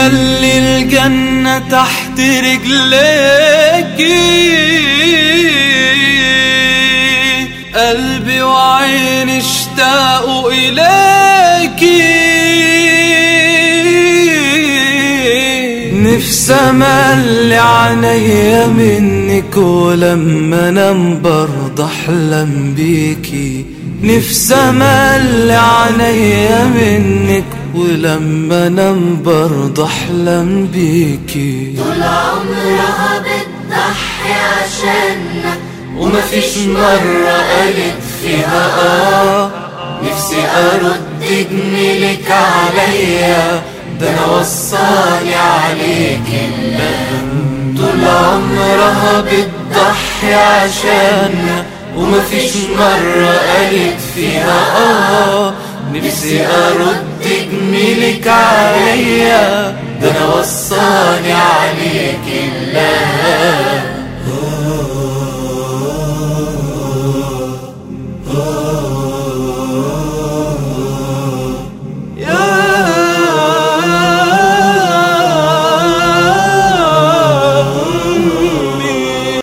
يلي الجنة تحت رجليكي قلبي وعيني اشتاقوا إليكي نفسي املي عينيا منك ولما انام برضه احلم بيكي نفسي املي عينيا منك ولما انام برضه احلم بيكي طول عمرها بتضحي عشاننا ومفيش مرة قالت فيها اه نفسي ارد جميلك عليا ده انا وصاني عليك اللبن طول عمرها بتضحي عشاننا ومفيش مرة قالت فيها اه نفسي ارد جميلك عليا ده انا وصاني عليك اللبن